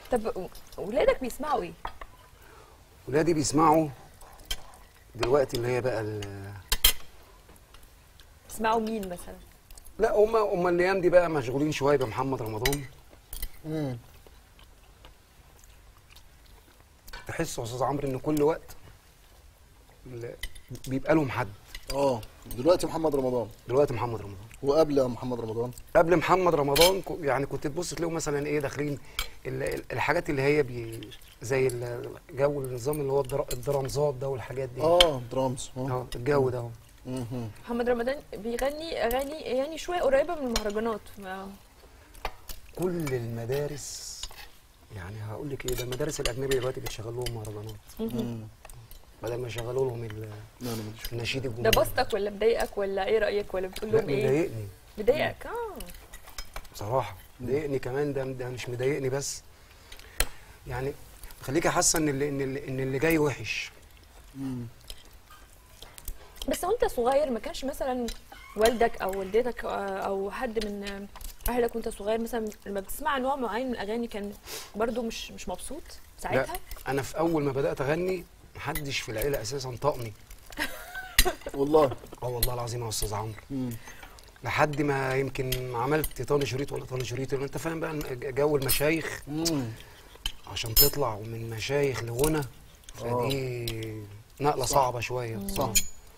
طب ولادك بيسمعوا ايه؟ ولادي بيسمعوا دلوقتي اللي هي بقى ال- بيسمعوا مين مثلا؟ لا هم هم الايام دي بقى مشغولين شويه بمحمد رمضان امم تحس يا استاذ عمرو ان كل وقت ال- بيبقى لهم حد اه دلوقتي محمد رمضان دلوقتي محمد رمضان وقبل محمد رمضان قبل محمد رمضان ك- يعني كنت تبص تلاقيهم مثلا ايه داخلين ال- ال- الحاجات اللي هي بي زي ال- جو النظام اللي هو الدر- الدرامزات ده والحاجات دي اه درامز اه اه الجو ده اهو مهم. محمد رمضان بيغني اغاني يعني شويه قريبه من المهرجانات ما كل المدارس يعني هقول لك ايه ده المدارس الاجنبيه دلوقتي بتشغل لهم مهرجانات مم. بدل ما يشغلوا لهم ال- لا انا ماليش النشيد ده الجمهوري بسطك ولا مضايقك ولا ايه رايك ولا بتقول لا لهم ايه؟ مضايقني مضايقك اه بصراحه مضايقني كمان ده ده مش مضايقني بس يعني خليكي حاسه ان اللي ان اللي, إن اللي جاي وحش مم. بس وانت صغير ما كانش مثلا والدك او والدتك آه، او حد من اهلك وانت صغير مثلا لما بتسمع نوع معين من الاغاني كان برضو مش مش مبسوط ساعتها انا في اول ما بدات اغني محدش في العيله اساسا طقني والله اه والله العظيم يا استاذ عمرو مم. لحد ما يمكن عملت طن شريط ولا طن شريط انت فاهم بقى جو المشايخ مم. عشان تطلع من مشايخ لغنى فدي نقله صح. صعبه شويه صح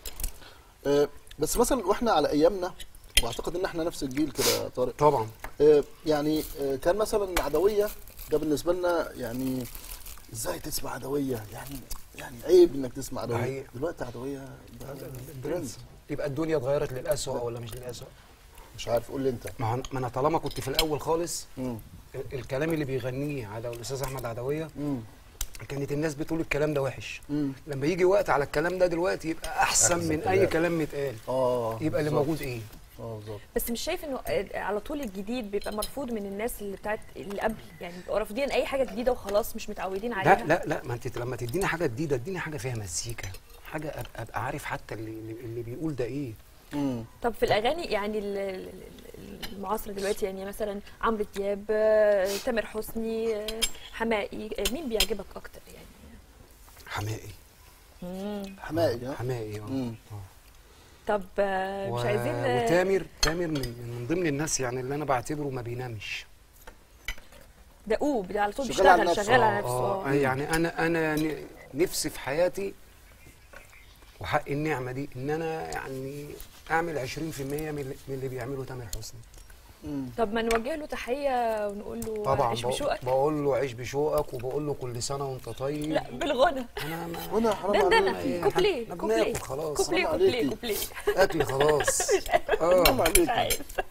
آه بس مثلا واحنا على ايامنا واعتقد ان احنا نفس الجيل كده يا طارق طبعا آه يعني آه كان مثلا عدويه ده بالنسبه لنا يعني ازاي تسمع عدويه يعني يعني عيب انك تسمع عدويه حقيقي. دلوقتي عدويه بقى ترند يبقى الدنيا اتغيرت للأسوأ ولا مش للأسوأ مش عارف قول لي انت ما هو- ما انا طالما كنت في الاول خالص مم. ال- الكلام اللي بيغنيه على الاستاذ احمد عدويه مم. كانت الناس بتقول الكلام ده وحش مم. لما يجي وقت على الكلام ده دلوقتي يبقى احسن أحسن من اي كلام. كلام متقال اه يبقى اللي بالظبط. موجود ايه اه بالظبط بس مش شايف انه آه، على طول الجديد بيبقى مرفوض من الناس اللي بتاعت اللي قبل يعني بيبقوا رافضين اي حاجه جديده وخلاص مش متعودين عليها لا لا لا ما انت لما تديني حاجه جديده اديني حاجه فيها مزيكا حاجه أبقى, ابقى عارف حتى اللي, اللي اللي بيقول ده ايه مم. طب في الاغاني يعني ال- ال- ال- المعاصره دلوقتي يعني مثلا عمرو دياب آه، تامر حسني آه، حماقي آه، مين بيعجبك اكتر يعني حمائي حمائي ها حمائي اه مم. آه. طب آه، مش و- عايزين آه، وتامر تامر من, من ضمن الناس يعني اللي انا بعتبره ما بينامش دؤوب ده على طول شغال على بيشتغل نفسه. شغال على آه، نفسه آه آه. يعني انا انا ن- نفسي في حياتي وحق النعمه دي ان انا يعني اعمل 20% من اللي- من اللي بيعمله تامر حسني مم. طب ما نوجه له تحيه ونقول له طبعا عيش بق- بشوقك بقول له عيش بشوقك وبقول له كل سنه وانت طيب لا بالغنى انا ما وانا حرام ده ده عليك انا إيه، كوبليه إحنا كوبليه بناكل خلاص. كوبليه حرام كوبليه عليكي. كوبليه اكل خلاص اه حرام عليك مش عارف